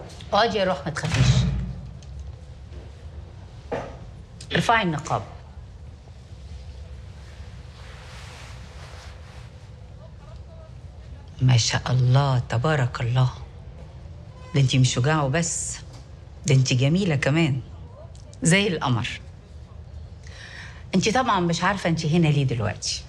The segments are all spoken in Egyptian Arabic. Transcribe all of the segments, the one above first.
اقعدي يا روح ما تخافيش ارفعي النقاب ما شاء الله تبارك الله ده انتي مش شجاعة وبس ده انتي جميلة كمان زي القمر انتي طبعا مش عارفة انتي هنا ليه دلوقتي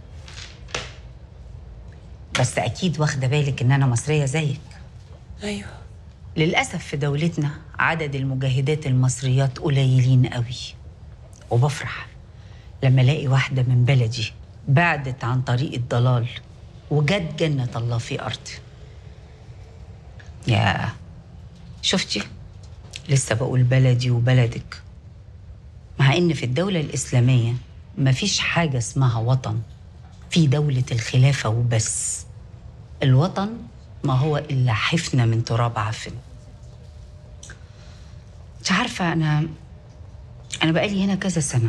بس اكيد واخدة بالك ان انا مصرية زيك ايوه للأسف في دولتنا عدد المجاهدات المصريات قليلين قوي وبفرح لما الاقي واحدة من بلدي بعدت عن طريق الضلال وجت جنة الله في أرضي يا شفتي لسه بقول بلدي وبلدك مع إن في الدولة الإسلامية مفيش حاجة اسمها وطن في دولة الخلافة وبس الوطن ما هو إلا حفنة من تراب عفن مش عارفة أنا أنا بقالي هنا كذا سنة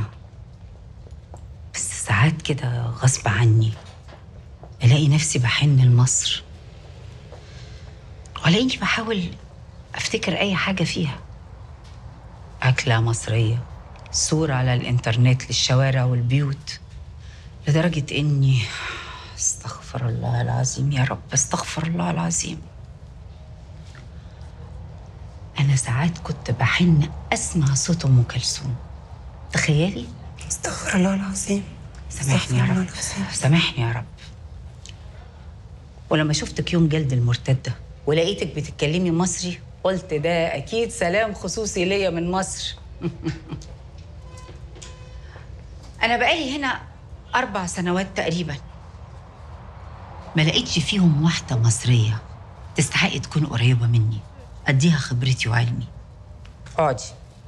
بس ساعات كده غصب عني ألاقي نفسي بحن لمصر وألاقيني بحاول أفتكر أي حاجة فيها أكلة مصرية صورة على الإنترنت للشوارع والبيوت لدرجة إني استغفر الله العظيم يا رب استغفر الله العظيم أنا ساعات كنت بحن أسمع صوت أم كلثوم تخيلي استغفر الله العظيم سامحني يا استغفر الله رب العظيم. سامحني يا رب ولما شفتك يوم جلد المرتدة ولقيتك بتتكلمي مصري قلت ده أكيد سلام خصوصي ليا من مصر أنا بقالي هنا أربع سنوات تقريبا ما لقيتش فيهم واحدة مصرية تستحق تكون قريبة مني أديها خبرتي وعلمي اقعدي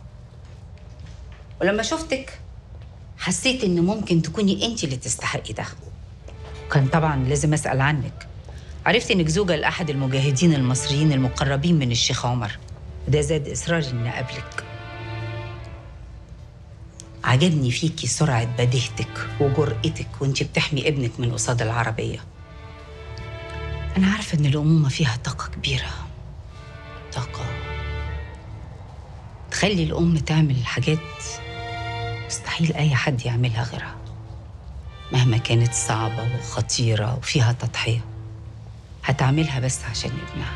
ولما شفتك حسيت ان ممكن تكوني انت اللي تستحقي ده كان طبعا لازم اسال عنك عرفت انك زوجة لاحد المجاهدين المصريين المقربين من الشيخ عمر ده زاد اصراري اني اقابلك عجبني فيكي سرعة بديهتك وجرأتك وانت بتحمي ابنك من قصاد العربية أنا عارفة إن الأمومة فيها طاقة كبيرة طاقة تخلي الأم تعمل حاجات مستحيل أي حد يعملها غيرها مهما كانت صعبة وخطيرة وفيها تضحية هتعملها بس عشان ابنها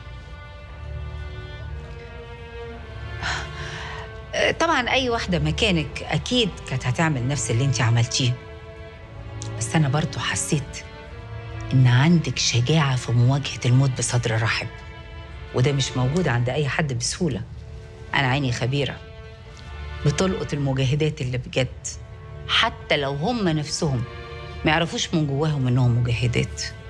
طبعا أي واحدة مكانك أكيد كانت هتعمل نفس اللي انت عملتيه بس أنا برضو حسيت إن عندك شجاعة في مواجهة الموت بصدر رحب وده مش موجود عند أي حد بسهولة أنا عيني خبيرة بتلقط المجاهدات اللي بجد حتى لو هم نفسهم ما يعرفوش من جواهم إنهم مجاهدات